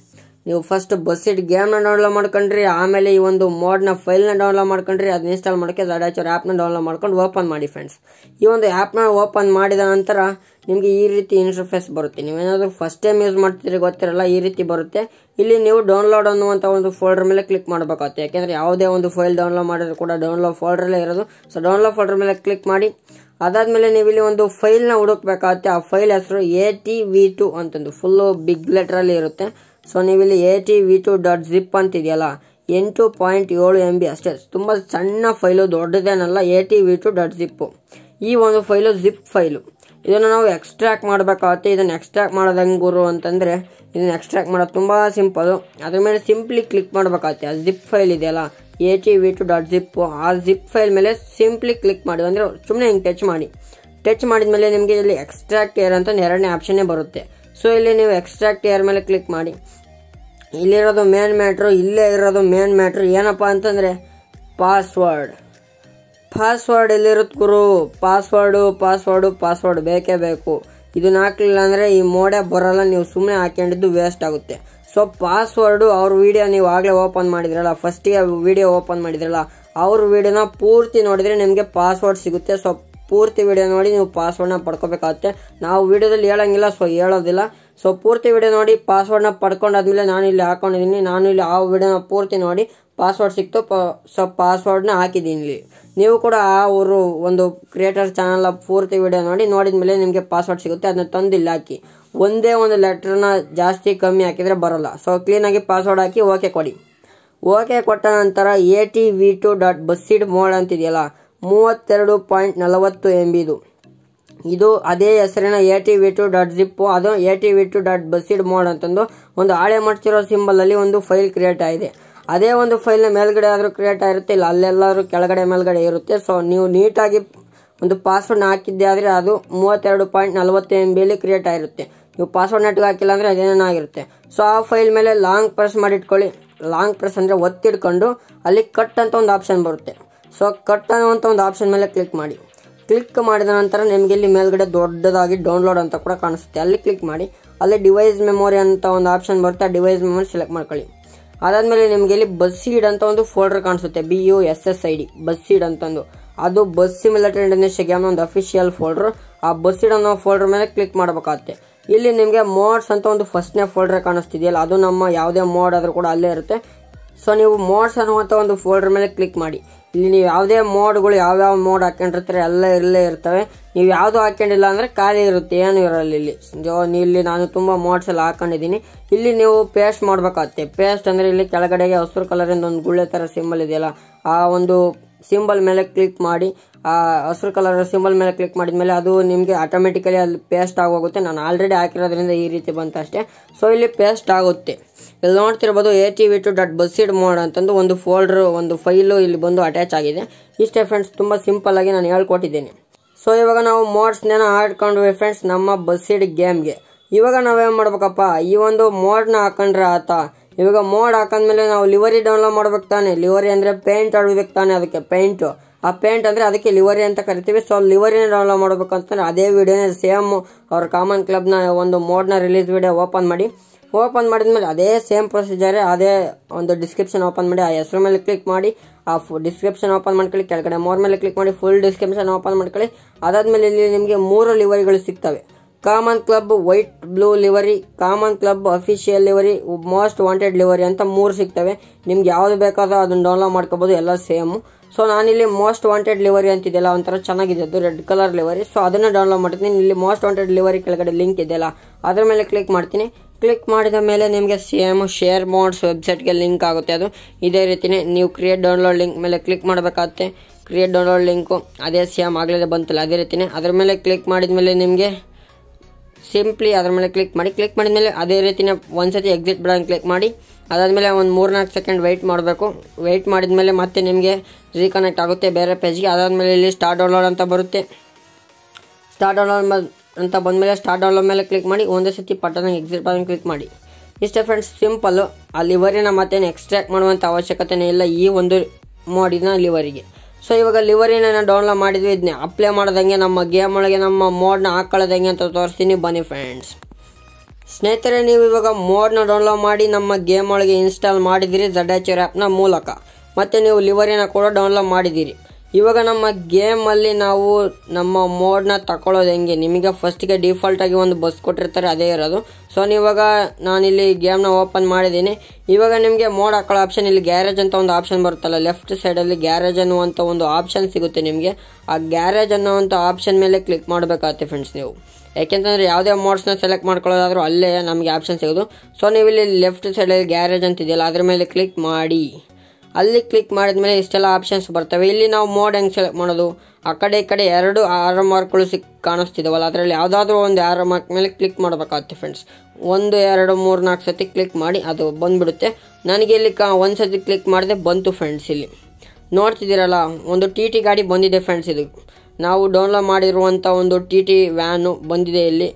ನೀವು ಫಸ್ಟ್ ಬಸ್ಸಿಡ್ ಗೇಮ್ನ ಡೌನ್ಲೋಡ್ ಮಾಡ್ಕೊಂಡ್ರಿ ಆಮೇಲೆ ಈ ಒಂದು ಮೋಡ್ನ ಫೈಲ್ನ ಡೌನ್ಲೋಡ್ ಮಾಡ್ಕೊಂಡ್ರಿ ಅದನ್ನ ಇನ್ಸ್ಟಾಲ್ ಮಾಡೋಕ್ಕೆ ಝಡಾಚರ್ ಆ್ಯಪ್ನ ಡೌನ್ಲೋಡ್ ಮಾಡ್ಕೊಂಡು ಓಪನ್ ಮಾಡಿ ಫ್ರೆಂಡ್ಸ್ ಈ ಒಂದು ಆ್ಯಪ್ನ ಓಪನ್ ಮಾಡಿದ ನಂತರ ನಿಮಗೆ ಈ ರೀತಿ ಇಂಟರ್ಫೇಸ್ ಬರುತ್ತೆ ನೀವೇನಾದರೂ ಫಸ್ಟ್ ಟೈಮ್ ಯೂಸ್ ಮಾಡ್ತಿದ್ರೆ ಗೊತ್ತಿರಲ್ಲ ಈ ರೀತಿ ಬರುತ್ತೆ ಇಲ್ಲಿ ನೀವು ಡೌನ್ಲೋಡ್ ಅನ್ನುವಂಥ ಒಂದು ಫೋಲ್ಡರ್ ಮೇಲೆ ಕ್ಲಿಕ್ ಮಾಡಬೇಕಾಗುತ್ತೆ ಯಾಕೆಂದರೆ ಯಾವುದೇ ಒಂದು ಫೈಲ್ ಡೌನ್ಲೋಡ್ ಮಾಡಿದ್ರು ಕೂಡ ಡೌನ್ಲೋಡ್ ಫೋಲ್ಡರಲ್ಲೇ ಇರೋದು ಸೊ ಡೌನ್ಲೋಡ್ ಫೋಲ್ಡರ್ ಮೇಲೆ ಕ್ಲಿಕ್ ಮಾಡಿ ಅದಾದಮೇಲೆ ನೀವು ಇಲ್ಲಿ ಒಂದು ಫೈಲ್ನ ಹುಡುಕ್ಬೇಕಾಗುತ್ತೆ ಆ ಫೈಲ್ ಹೆಸರು ಎ ಟಿ ವಿ ಟು ಅಂತಂದು ಫುಲ್ಲು ಬಿಗ್ ಲೆಟ್ರಲ್ಲಿ ಇರುತ್ತೆ ಸೊ ನೀವಿಲ್ಲಿ A T V two dot zip ಅಂತಿದೆಯಲ್ಲ ಎಂಟು ಪಾಯಿಂಟ್ ಏಳು ಎಮ್ ಬಿ ಅಷ್ಟೇ ತುಂಬ ಸಣ್ಣ ಫೈಲು ದೊಡ್ಡದೇನಲ್ಲ A T V two dot zip ಈ ಒಂದು ಫೈಲು ಜಿಪ್ ಫೈಲು ಇದನ್ನು ನಾವು ಎಕ್ಸ್ಟ್ರಾಕ್ಟ್ ಮಾಡಬೇಕಾಗುತ್ತೆ ಇದನ್ನು ಎಕ್ಸ್ಟ್ರಾಕ್ಟ್ ಮಾಡೋದು ಹೆಂಗೆ ಗುರು ಅಂತಂದರೆ ಇದನ್ನು ಎಕ್ಸ್ಟ್ರಾಕ್ಟ್ ಮಾಡೋದು ತುಂಬ ಸಿಂಪಲು ಅದ್ರ ಮೇಲೆ ಸಿಂಪ್ಲಿ ಕ್ಲಿಕ್ ಮಾಡಬೇಕಾಗುತ್ತೆ ಆ ಜಿಪ್ ಫೈಲ್ ಇದೆಯಲ್ಲ A T V two dot zip ಆ ಜಿಪ್ ಫೈಲ್ ಮೇಲೆ ಸಿಂಪ್ಲಿ ಕ್ಲಿಕ್ ಮಾಡಿ ಅಂದರೆ ಸುಮ್ಮನೆ ಹಿಂಗೆ ಟಚ್ ಮಾಡಿ ಟಚ್ ಮಾಡಿದ ಮೇಲೆ ನಿಮಗೆ ಇಲ್ಲಿ ಎಕ್ಸ್ಟ್ರಾಕ್ಟ್ ಏರ್ ಅಂತ ಎರಡನೇ ಆಪ್ಷನ್ನೇ ಬರುತ್ತೆ ಸೊ ಇಲ್ಲಿ ನೀವು ಎಕ್ಸ್ಟ್ರಾಕ್ಟ್ ಏರ್ ಮೇಲೆ ಕ್ಲಿಕ್ ಮಾಡಿ ಇಲ್ಲಿರೋದು ಮೇನ್ ಮ್ಯಾಟ್ರು ಇಲ್ಲೇ ಇರೋದು ಮೇನ್ ಮ್ಯಾಟ್ರು ಏನಪ್ಪ ಅಂತಂದರೆ ಪಾಸ್ವರ್ಡ್ ಪಾಸ್ವರ್ಡ್ ಎಲ್ಲಿರುತ್ತೆ ಗುರು ಪಾಸ್ವರ್ಡು ಪಾಸ್ವರ್ಡು ಪಾಸ್ವರ್ಡ್ ಬೇಕೇ ಬೇಕು ಇದನ್ನ ಹಾಕ್ಲಿಲ್ಲ ಅಂದರೆ ಈ ಮೋಡೆ ಬರೋಲ್ಲ ನೀವು ಸುಮ್ಮನೆ ಹಾಕೊಂಡಿದ್ದು ವೇಸ್ಟ್ ಆಗುತ್ತೆ ಸೊ ಪಾಸ್ವರ್ಡು ಅವ್ರ ವಿಡಿಯೋ ನೀವು ಆಗಲೇ ಓಪನ್ ಮಾಡಿದ್ರಲ್ಲ ಫಸ್ಟಿಗೆ ವಿಡಿಯೋ ಓಪನ್ ಮಾಡಿದ್ರಲ್ಲ ಅವ್ರ ವಿಡಿಯೋನ ಪೂರ್ತಿ ನೋಡಿದರೆ ನಿಮಗೆ ಪಾಸ್ವರ್ಡ್ ಸಿಗುತ್ತೆ ಸೊ ಪೂರ್ತಿ ವಿಡಿಯೋ ನೋಡಿ ನೀವು ಪಾಸ್ವರ್ಡ್ನ ಪಡ್ಕೋಬೇಕಾಗುತ್ತೆ ನಾವು ವಿಡಿಯೋದಲ್ಲಿ ಹೇಳಂಗಿಲ್ಲ ಸೊ ಹೇಳೋದಿಲ್ಲ ಸೊ ಪೂರ್ತಿ ವಿಡಿಯೋ ನೋಡಿ ಪಾಸ್ವರ್ಡ್ನ ಪಡ್ಕೊಂಡಾದ್ಮೇಲೆ ನಾನು ಇಲ್ಲಿ ಹಾಕೊಂಡಿದ್ದೀನಿ ನಾನು ಇಲ್ಲಿ ಆ ವಿಡಿಯೋನ ಪೂರ್ತಿ ನೋಡಿ ಪಾಸ್ವರ್ಡ್ ಸಿಕ್ತು ಪ ಸೊ ಪಾಸ್ವರ್ಡ್ನ ಹಾಕಿದ್ದೀನಿ ಇಲ್ಲಿ ನೀವು ಕೂಡ ಆ ಅವರು ಒಂದು ಕ್ರಿಯೇಟರ್ ಚಾನಲ್ ಪೂರ್ತಿ ವಿಡಿಯೋ ನೋಡಿ ನೋಡಿದ ಮೇಲೆ ನಿಮಗೆ ಪಾಸ್ವರ್ಡ್ ಸಿಗುತ್ತೆ ಅದನ್ನ ತಂದು ಇಲ್ಲಿ ಹಾಕಿ ಒಂದೇ ಒಂದು ಲೆಟ್ರನ್ನ ಜಾಸ್ತಿ ಕಮ್ಮಿ ಹಾಕಿದರೆ ಬರೋಲ್ಲ ಸೊ ಕ್ಲೀನಾಗಿ ಪಾಸ್ವರ್ಡ್ ಹಾಕಿ ಓಕೆ ಕೊಡಿ ಓಕೆ ಕೊಟ್ಟ ನಂತರ A T V two dot BUSSID mod ಅಂತಿದೆಯಲ್ಲ ಮೂವತ್ತೆರಡು ಪಾಯಿಂಟ್ ನಲವತ್ತು ಎಮ್ ಬಿದು ಇದು ಅದೇ ಹೆಸರಿನ A T V two dot zip ಅದು A T V two dot BUSSID mod ಅಂತಂದು ಒಂದು ಹಾಳೆ ಮಾಡ್ತಿರೋ ಸಿಂಬಲಲ್ಲಿ ಒಂದು ಫೈಲ್ ಕ್ರಿಯೇಟ್ ಆಗಿದೆ ಅದೇ ಒಂದು ಫೈಲ್ನ ಮೇಲ್ಗಡೆ ಆದರೂ ಕ್ರಿಯೇಟ್ ಆಗಿರುತ್ತೆ ಇಲ್ಲ ಅಲ್ಲೆಲ್ಲಾದ್ರೂ ಕೆಳಗಡೆ ಮೇಲ್ಗಡೆ ಇರುತ್ತೆ ಸೊ ನೀವು ನೀಟಾಗಿ ಒಂದು ಪಾಸ್ವರ್ಡ್ನ ಹಾಕಿದ್ದೆ ಆದರೆ ಅದು ಮೂವತ್ತೆರಡು ಪಾಯಿಂಟ್ ನಲವತ್ತು ಎಮ್ ಬಿಯಲ್ಲಿ ಕ್ರಿಯೇಟ್ ಆಗಿರುತ್ತೆ ನೀವು ಪಾಸ್ವರ್ಡ್ ನೆಟ್ಗೆ ಹಾಕಿಲ್ಲ ಅಂದರೆ ಅದೇನೇನೋ ಆಗಿರುತ್ತೆ ಸೊ ಆ ಫೈಲ್ ಮೇಲೆ ಲಾಂಗ್ ಪ್ರೆಸ್ ಮಾಡಿಟ್ಕೊಳ್ಳಿ ಲಾಂಗ್ ಪ್ರೆಸ್ ಅಂದರೆ ಒತ್ತಿಡ್ಕೊಂಡು ಅಲ್ಲಿ ಕಟ್ ಅಂತ ಒಂದು ಆಪ್ಷನ್ ಬರುತ್ತೆ ಸೊ ಕಟ್ ಅನ್ನುವಂಥ ಒಂದು ಆಪ್ಷನ್ ಮೇಲೆ ಕ್ಲಿಕ್ ಮಾಡಿ ಕ್ಲಿಕ್ ಮಾಡಿದ ನಂತರ ನಿಮಗೆ ಇಲ್ಲಿ ಮೇಲ್ಗಡೆ ದೊಡ್ಡದಾಗಿ ಡೌನ್ಲೋಡ್ ಅಂತ ಕೂಡ ಕಾಣಿಸುತ್ತೆ ಅಲ್ಲಿ ಕ್ಲಿಕ್ ಮಾಡಿ ಅಲ್ಲಿ ಡಿವೈಸ್ ಮೆಮೊರಿ ಅಂತ ಒಂದು ಆಪ್ಷನ್ ಬರುತ್ತೆ ಆ ಡಿವೈಸ್ ಮೆಮೊರಿ ಸೆಲೆಕ್ಟ್ ಮಾಡ್ಕೊಳ್ಳಿ ಅದಾದಮೇಲೆ ನಿಮಗೆ ಇಲ್ಲಿ ಬಸ್ ಸೀಡ್ ಅಂತ ಒಂದು ಫೋಲ್ಡರ್ ಕಾಣಿಸುತ್ತೆ B U S S I D BUSSID ಅಂತಂದು ಅದು ಬಸ್ ಸಿಮಿಲೇಟರ್ ಇಂಡೋನೇಷ್ಯಾ ಗೇಮ್ ಒಂದು ಅಫಿಷಿಯಲ್ ಫೋಲ್ಡರ್ ಆ ಬಸ್ ಸೀಡ್ ಅನ್ನೋ ಫೋಲ್ಡರ್ ಮೇಲೆ ಕ್ಲಿಕ್ ಮಾಡಬೇಕಾಗುತ್ತೆ ಇಲ್ಲಿ ನಿಮಗೆ ಮೋಡ್ಸ್ ಅಂತ ಒಂದು ಫಸ್ಟ್ನೇ ಫೋಲ್ಡರ್ ಕಾಣಿಸ್ತಿದೆಯಲ್ಲ ಅದು ನಮ್ಮ ಯಾವುದೇ ಮೋಡ್ ಆದರೂ ಕೂಡ ಅಲ್ಲೇ ಇರುತ್ತೆ ಸೊ ನೀವು ಮೋಡ್ಸ್ ಅನ್ನುವಂಥ ಒಂದು ಫೋಲ್ಡರ್ ಮೇಲೆ ಕ್ಲಿಕ್ ಮಾಡಿ ಇಲ್ಲಿ ನೀವು ಯಾವುದೇ ಮೋಡ್ಗಳು ಯಾವ್ಯಾವ ಮೋಡ್ ಹಾಕೊಂಡಿರ್ತಾರೆ ಎಲ್ಲ ಇರಲೇ ಇರ್ತವೆ ನೀವು ಯಾವುದು ಹಾಕೊಂಡಿಲ್ಲ ಅಂದರೆ ಖಾಲಿ ಇರುತ್ತೆ ಏನು ಇರಲ್ಲ ಇಲ್ಲಿ ಜೋ ಇಲ್ಲಿ ನಾನು ತುಂಬ ಮೋಡ್ಸ್ ಎಲ್ಲ ಹಾಕೊಂಡಿದ್ದೀನಿ ಇಲ್ಲಿ ನೀವು ಪೇಸ್ಟ್ ಮಾಡಬೇಕಾಗುತ್ತೆ ಪೇಸ್ಟ್ ಅಂದರೆ ಇಲ್ಲಿ ಕೆಳಗಡೆಗೆ ಹಸಿರು ಕಲರಿಂದ ಒಂದು ಗುಳ್ಳೆ ಥರ ಸಿಂಬಲ್ ಇದೆಯಲ್ಲ ಆ ಒಂದು ಸಿಂಬಲ್ ಮೇಲೆ ಕ್ಲಿಕ್ ಮಾಡಿ ಆ ಹಸಿರು ಕಲರ್ ಸಿಂಬಲ್ ಮೇಲೆ ಕ್ಲಿಕ್ ಮಾಡಿದ್ಮೇಲೆ ಅದು ನಿಮಗೆ ಆಟೋಮೆಟಿಕಲಿ ಅಲ್ಲಿ ಪೇಸ್ಟ್ ಆಗೋಗುತ್ತೆ ನಾನು ಆಲ್ರೆಡಿ ಹಾಕಿರೋದ್ರಿಂದ ಈ ರೀತಿ ಬಂತು ಅಷ್ಟೇ ಸೊ ಇಲ್ಲಿ ಪೇಸ್ಟ್ ಆಗುತ್ತೆ ಇಲ್ಲಿ ನೋಡ್ತಿರ್ಬೋದು A T V two dot BUSSID mod ಅಂತಂದು ಒಂದು ಫೋಲ್ಡರ್ ಒಂದು ಫೈಲು ಇಲ್ಲಿ ಬಂದು ಅಟ್ಯಾಚ್ ಆಗಿದೆ ಇಷ್ಟೇ ಫ್ರೆಂಡ್ಸ್ ತುಂಬ ಸಿಂಪಲ್ ಆಗಿ ನಾನು ಹೇಳ್ಕೊಟ್ಟಿದ್ದೇನೆ ಸೊ ಇವಾಗ ನಾವು ಮೋಡ್ಸ್ನೇನ ಆಡ್ಕೊಂಡ್ವಿ ಫ್ರೆಂಡ್ಸ್ ನಮ್ಮ ಬಸ್ಸಿಡ್ ಗೇಮ್ಗೆ ಇವಾಗ ನಾವೇನು ಮಾಡ್ಬೇಕಪ್ಪ ಈ ಒಂದು ಮೋಡ್ನ ಹಾಕೊಂಡ್ರೆ ಆತ ಇವಾಗ ಮೋಡ್ ಹಾಕೊಂಡ್ಮೇಲೆ ನಾವು ಲಿವರಿ ಡೌನ್ಲೋಡ್ ಮಾಡ್ಬೇಕು ತಾನೆ ಲಿವರಿ ಅಂದರೆ ಪೇಂಟ್ ಆಡ್ಬೇಕು ತಾನೆ ಅದಕ್ಕೆ ಪೇಂಟು ಆ ಪೇಂಟ್ ಅಂದರೆ ಅದಕ್ಕೆ ಲಿವರಿ ಅಂತ ಕರಿತೀವಿ ಸೊ ಲಿವರಿನ ಡೌನ್ಲೋಡ್ ಮಾಡ್ಬೇಕಂತಂದ್ರೆ ಅದೇ ವಿಡಿಯೋನೇ ಸೇಮ್ ಅವ್ರ ಕಾಮನ್ ಕ್ಲಬ್ನ ಒಂದು ಮೋಡ್ನ ರಿಲೀಸ್ ವಿಡಿಯೋ ಓಪನ್ ಮಾಡಿ ಓಪನ್ ಮಾಡಿದ್ಮೇಲೆ ಅದೇ ಸೇಮ್ ಪ್ರೊಸೀಜರೇ ಅದೇ ಒಂದು ಡಿಸ್ಕ್ರಿಪ್ಷನ್ ಓಪನ್ ಮಾಡಿ ಆ ಹೆಸರು ಮೇಲೆ ಕ್ಲಿಕ್ ಮಾಡಿ ಆ ಫು ಡಿಸ್ಕ್ರಿಪ್ಷನ್ ಓಪನ್ ಮಾಡ್ಕೊಳ್ಳಿ ಕೆಳಗಡೆ ಮೋರ್ ಮೇಲೆ ಕ್ಲಿಕ್ ಮಾಡಿ ಫುಲ್ ಡಿಸ್ಕ್ರಿಪ್ಷನ್ ಓಪನ್ ಮಾಡ್ಕೊಳ್ಳಿ ಅದಾದ್ಮೇಲೆ ಇಲ್ಲಿ ನಿಮಗೆ ಮೂರು ಲಿವರಿಗಳು ಸಿಗ್ತವೆ common club white blue livery common club official livery most wanted livery ಅಂತ ಮೂರು ಸಿಗ್ತವೆ ನಿಮ್ಗೆ ಯಾವ್ದು ಬೇಕಾದ್ರೂ ಅದನ್ನ ಡೌನ್ಲೋಡ್ ಮಾಡ್ಕೋಬೋದು ಎಲ್ಲ ಸೇಮು ಸೊ ನಾನಿಲ್ಲಿ ಮೋಸ್ಟ್ ವಾಂಟೆಡ್ ಲಿವರಿ ಅಂತಿದೆಯಲ್ಲ ಒಂಥರ ಚೆನ್ನಾಗಿದೆ ಅದು ರೆಡ್ ಕಲರ್ ಲಿವರಿ ಸೊ ಅದನ್ನು ಡೌನ್ಲೋಡ್ ಮಾಡ್ತೀನಿ ಇಲ್ಲಿ ಮೋಸ್ಟ್ ವಾಂಟೆಡ್ ಲಿವರಿ ಕೆಳಗಡೆ ಲಿಂಕ್ ಇದೆಯಲ್ಲ ಅದ್ರ ಮೇಲೆ ಕ್ಲಿಕ್ ಮಾಡ್ತೀನಿ ಕ್ಲಿಕ್ ಮಾಡಿದ ಮೇಲೆ ನಿಮಗೆ ಸೇಮ್ ಶೇರ್ ಮೋಡ್ಸ್ ವೆಬ್ಸೈಟ್ಗೆ ಲಿಂಕ್ ಆಗುತ್ತೆ ಅದು ಇದೇ ರೀತಿನೇ ನೀವು ಕ್ರಿಯೇಟ್ ಡೌನ್ಲೋಡ್ ಲಿಂಕ್ ಮೇಲೆ ಕ್ಲಿಕ್ ಮಾಡಬೇಕಾಗುತ್ತೆ ಕ್ರಿಯೇಟ್ ಡೌನ್ಲೋಡ್ ಲಿಂಕು ಅದೇ ಸೇಮ್ ಆಗಲೇ ಬಂತಲ್ಲ ಅದೇ ರೀತಿನೇ ಅದ್ರ ಮೇಲೆ ಕ್ಲಿಕ್ ಮಾಡಿದ ಮೇಲೆ ನಿಮಗೆ ಸಿಂಪ್ಲಿ ಅದ್ರ ಮೇಲೆ ಕ್ಲಿಕ್ ಮಾಡಿ ಕ್ಲಿಕ್ ಮಾಡಿದ್ಮೇಲೆ ಅದೇ ರೀತಿನ ಒಂದ್ಸತಿ ಎಕ್ಸಿಟ್ ಬಟನ್ ಕ್ಲಿಕ್ ಮಾಡಿ ಅದಾದಮೇಲೆ ಒಂದು ಮೂರ್ನಾಲ್ಕು ಸೆಕೆಂಡ್ ವೆಯ್ಟ್ ಮಾಡಬೇಕು ವೆಯ್ಟ್ ಮಾಡಿದ್ಮೇಲೆ ಮತ್ತೆ ನಿಮಗೆ ರೀಕನೆಕ್ಟ್ ಆಗುತ್ತೆ ಬೇರೆ ಪೇಜ್ಗೆ ಅದಾದಮೇಲೆ ಇಲ್ಲಿ ಸ್ಟಾರ್ಟ್ ಡೌನ್ಲೋಡ್ ಅಂತ ಬರುತ್ತೆ ಸ್ಟಾರ್ಟ್ ಡೌನ್ಲೋಡ್ ಅಂತ ಬಂದಮೇಲೆ ಸ್ಟಾರ್ಟ್ ಡೌನ್ಲೋಡ್ ಮೇಲೆ ಕ್ಲಿಕ್ ಮಾಡಿ ಒಂದೇ ಸತಿ ಪಟ್ಟನ ಎಕ್ಸಿಟ್ ಬಟನ್ ಕ್ಲಿಕ್ ಮಾಡಿ ಇಷ್ಟೇ ಫ್ರೆಂಡ್ಸ್ ಸಿಂಪಲ್ಲು ಆ ಲಿವರಿನ ಮತ್ತೇನು ಎಕ್ಸ್ಟ್ರಾಕ್ಟ್ ಮಾಡುವಂಥ ಅವಶ್ಯಕತೆನೇ ಇಲ್ಲ ಈ ಒಂದು ಮೋಡಿನ ಲಿವರಿಗೆ ಸೊ ಇವಾಗ ಲಿವರಿನ ನಾನು ಡೌನ್ಲೋಡ್ ಮಾಡಿದ್ವಿ ಇದನ್ನ ಅಪ್ಲೈ ಮಾಡೋದಂಗೆ ನಮ್ಮ ಗೇಮ್ ಒಳಗೆ ನಮ್ಮ ಮೋಡ್ನ ಹಾಕೊಳ್ಳೋದಂಗೆ ಅಂತ ತೋರಿಸ್ತೀನಿ ಬನ್ನಿ ಫ್ರೆಂಡ್ಸ್ ಸ್ನೇಹಿತರೆ ನೀವು ಇವಾಗ ಮೋಡ್ನ ಡೌನ್ಲೋಡ್ ಮಾಡಿ ನಮ್ಮ ಗೇಮ್ ಒಳಗೆ ಇನ್ಸ್ಟಾಲ್ ಮಾಡಿದಿರಿ ಝಡ್ ಎಚ್ ಆ್ಯಪ್ನ ಮೂಲಕ ಮತ್ತು ನೀವು ಲಿವರಿನ ಕೂಡ ಡೌನ್ಲೋಡ್ ಮಾಡಿದ್ದೀರಿ ಇವಾಗ ನಮ್ಮ ಗೇಮಲ್ಲಿ ನಾವು ನಮ್ಮ ಮೋಡ್ನ ತಗೊಳ್ಳೋದು ಹೆಂಗೆ ನಿಮಗೆ ಫಸ್ಟಿಗೆ ಡಿಫಾಲ್ಟಾಗಿ ಒಂದು ಬಸ್ ಕೊಟ್ಟಿರ್ತಾರೆ ಅದೇ ಇರೋದು ಸೊ ನೀವಾಗ ನಾನಿಲ್ಲಿ ಗೇಮ್ನ ಓಪನ್ ಮಾಡಿದ್ದೀನಿ ಇವಾಗ ನಿಮಗೆ ಮೋಡ್ ಹಾಕೊಳ್ಳೋ ಆಪ್ಷನ್ ಇಲ್ಲಿ ಗ್ಯಾರೇಜ್ ಅಂತ ಒಂದು ಆಪ್ಷನ್ ಬರುತ್ತಲ್ಲ ಲೆಫ್ಟ್ ಸೈಡಲ್ಲಿ ಗ್ಯಾರೇಜ್ ಅನ್ನುವಂಥ ಒಂದು ಆಪ್ಷನ್ ಸಿಗುತ್ತೆ ನಿಮಗೆ ಆ ಗ್ಯಾರೇಜ್ ಅನ್ನೋವಂಥ ಆಪ್ಷನ್ ಮೇಲೆ ಕ್ಲಿಕ್ ಮಾಡಬೇಕಾಗುತ್ತೆ ಫ್ರೆಂಡ್ಸ್ ನೀವು ಯಾಕೆಂತಂದರೆ ಯಾವುದೇ ಮೋಡ್ಸ್ನ ಸೆಲೆಕ್ಟ್ ಮಾಡ್ಕೊಳ್ಳೋದಾದ್ರೂ ಅಲ್ಲೇ ನಮಗೆ ಆಪ್ಷನ್ ಸಿಗೋದು ಸೊ ನೀವು ಇಲ್ಲಿ ಲೆಫ್ಟ್ ಸೈಡಲ್ಲಿ ಗ್ಯಾರೇಜ್ ಅಂತಿದೆಯಲ್ಲ ಅದ್ರ ಮೇಲೆ ಕ್ಲಿಕ್ ಮಾಡಿ ಅಲ್ಲಿ ಕ್ಲಿಕ್ ಮಾಡಿದ್ಮೇಲೆ ಇಷ್ಟೆಲ್ಲ ಆಪ್ಷನ್ಸ್ ಬರ್ತವೆ ಇಲ್ಲಿ ನಾವು ಮೋಡ್ ಹೆಂಗೆ ಸೆಲೆಕ್ಟ್ ಮಾಡೋದು ಆ ಕಡೆ ಈ ಕಡೆ ಎರಡು ಆರೋ ಮಾರ್ಕ್ಗಳು ಸಿಕ್ ಕಾಣಿಸ್ತಿದಾವಲ್ಲ ಅದರಲ್ಲಿ ಯಾವುದಾದ್ರೂ ಒಂದು ಆರೋ ಮಾರ್ಕ್ ಮೇಲೆ ಕ್ಲಿಕ್ ಮಾಡಬೇಕಾಗುತ್ತೆ ಫ್ರೆಂಡ್ಸ್ ಒಂದು ಎರಡು ಮೂರು ನಾಲ್ಕು ಸತಿ ಕ್ಲಿಕ್ ಮಾಡಿ ಅದು ಬಂದುಬಿಡುತ್ತೆ ನನಗೆ ಇಲ್ಲಿ ಕಾ ಒಂದು ಸತಿ ಕ್ಲಿಕ್ ಮಾಡಿದೆ ಬಂತು ಫ್ರೆಂಡ್ಸ್ ಇಲ್ಲಿ ನೋಡ್ತಿದ್ದೀರಲ್ಲ ಒಂದು ಟಿ ಟಿ ಗಾಡಿ ಬಂದಿದೆ ಫ್ರೆಂಡ್ಸ್ ಇದು ನಾವು ಡೌನ್ಲೋಡ್ ಮಾಡಿರುವಂಥ ಒಂದು ಟಿ ಟಿ ವ್ಯಾನು ಬಂದಿದೆ ಇಲ್ಲಿ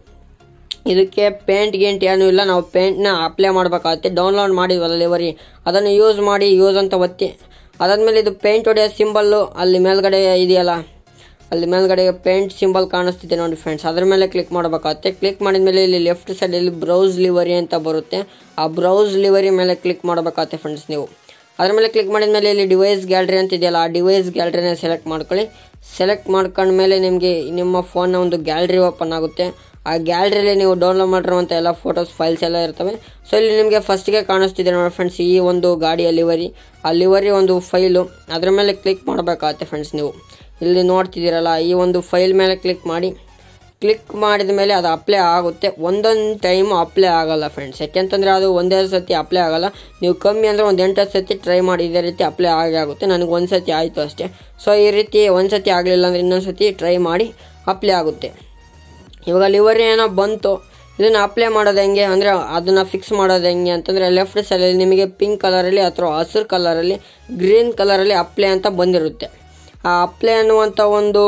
ಇದಕ್ಕೆ ಪೇಂಟ್ ಗೇಂಟ್ ಏನೂ ಇಲ್ಲ ನಾವು ಪೇಂಟ್ನ ಅಪ್ಲೈ ಮಾಡಬೇಕಾಗುತ್ತೆ ಡೌನ್ಲೋಡ್ ಮಾಡಿದ್ವಲ್ಲ ಲಿವರಿ ಅದನ್ನು ಯೂಸ್ ಮಾಡಿ ಯೂಸ್ ಅಂತ ಒತ್ತಿ ಅದಾದಮೇಲೆ ಇದು ಪೇಂಟ್ ಹೊಡೆಯೋ ಸಿಂಬಲ್ಲು ಅಲ್ಲಿ ಮೇಲ್ಗಡೆ ಇದೆಯಲ್ಲ ಅಲ್ಲಿ ಮೇಲ್ಗಡೆ ಪೇಂಟ್ ಸಿಂಬಲ್ ಕಾಣಿಸ್ತಿದೆ ನೋಡಿ ಫ್ರೆಂಡ್ಸ್ ಅದ್ರ ಮೇಲೆ ಕ್ಲಿಕ್ ಮಾಡಬೇಕಾಗುತ್ತೆ ಕ್ಲಿಕ್ ಮಾಡಿದ ಮೇಲೆ ಇಲ್ಲಿ ಲೆಫ್ಟ್ ಸೈಡಲ್ಲಿ ಬ್ರೌಸ್ ಲಿವರಿ ಅಂತ ಬರುತ್ತೆ ಆ ಬ್ರೌಸ್ ಲಿವರಿ ಮೇಲೆ ಕ್ಲಿಕ್ ಮಾಡಬೇಕಾಗುತ್ತೆ ಫ್ರೆಂಡ್ಸ್ ನೀವು ಅದ್ರ ಮೇಲೆ ಕ್ಲಿಕ್ ಮಾಡಿದ ಮೇಲೆ ಇಲ್ಲಿ ಡಿವೈಸ್ ಗ್ಯಾಲರಿ ಅಂತ ಇದೆಯಲ್ಲ ಆ ಡಿವೈಸ್ ಗ್ಯಾಲರಿನ ಸೆಲೆಕ್ಟ್ ಮಾಡ್ಕೊಳ್ಳಿ ಸೆಲೆಕ್ಟ್ ಮಾಡ್ಕೊಂಡ್ಮೇಲೆ ನಿಮಗೆ ನಿಮ್ಮ ಫೋನ್ನ ಒಂದು ಗ್ಯಾಲರಿ ಓಪನ್ ಆಗುತ್ತೆ ಆ ಗ್ಯಾಲರಿಯಲ್ಲಿ ನೀವು ಡೌನ್ಲೋಡ್ ಮಾಡಿರುವಂಥ ಎಲ್ಲ ಫೋಟೋಸ್ ಫೈಲ್ಸ್ ಎಲ್ಲ ಇರ್ತವೆ ಸೊ ಇಲ್ಲಿ ನಿಮಗೆ ಫಸ್ಟಿಗೆ ಕಾಣಿಸ್ತಿದೆ ನೋಡಿ ಫ್ರೆಂಡ್ಸ್ ಈ ಒಂದು ಗಾಡಿಯ ಲಿವರಿ ಆ ಲಿವರಿ ಒಂದು ಫೈಲು ಅದ್ರ ಮೇಲೆ ಕ್ಲಿಕ್ ಮಾಡಬೇಕಾಗತ್ತೆ ಫ್ರೆಂಡ್ಸ್ ನೀವು ಇಲ್ಲಿ ನೋಡ್ತಿದ್ದೀರಲ್ಲ ಈ ಒಂದು ಫೈಲ್ ಮೇಲೆ ಕ್ಲಿಕ್ ಮಾಡಿ ಕ್ಲಿಕ್ ಮಾಡಿದ ಮೇಲೆ ಅದು ಅಪ್ಲೈ ಆಗುತ್ತೆ ಒಂದೊಂದು ಟೈಮು ಅಪ್ಲೈ ಆಗಲ್ಲ ಫ್ರೆಂಡ್ಸ್ ಯಾಕೆಂತಂದರೆ ಅದು ಒಂದೇ ಸತಿ ಅಪ್ಲೈ ಆಗಲ್ಲ ನೀವು ಕಮ್ಮಿ ಅಂದರೆ ಒಂದು ಎಂಟು ಸತಿ ಟ್ರೈ ಮಾಡಿ ಇದೇ ರೀತಿ ಅಪ್ಲೈ ಆಗೇ ಆಗುತ್ತೆ ನನಗೆ ಒಂದು ಸತಿ ಆಯಿತು ಅಷ್ಟೇ ಸೊ ಈ ರೀತಿ ಒಂದು ಸತಿ ಆಗಲಿಲ್ಲ ಅಂದರೆ ಇನ್ನೊಂದು ಸತಿ ಟ್ರೈ ಮಾಡಿ ಅಪ್ಲೈ ಆಗುತ್ತೆ ಇವಾಗ ಲಿವರಿ ಏನೋ ಬಂತು ಇದನ್ನು ಅಪ್ಲೈ ಮಾಡೋದು ಹೆಂಗೆ ಅಂದರೆ ಅದನ್ನು ಫಿಕ್ಸ್ ಮಾಡೋದು ಹೆಂಗೆ ಅಂತಂದರೆ ಲೆಫ್ಟ್ ಸೈಡಲ್ಲಿ ನಿಮಗೆ ಪಿಂಕ್ ಕಲರಲ್ಲಿ ಅಥವಾ ಹಸಿರು ಕಲರಲ್ಲಿ ಗ್ರೀನ್ ಕಲರಲ್ಲಿ ಅಪ್ಲೈ ಅಂತ ಬಂದಿರುತ್ತೆ ಆ ಅಪ್ಲೈ ಅನ್ನುವಂಥ ಒಂದು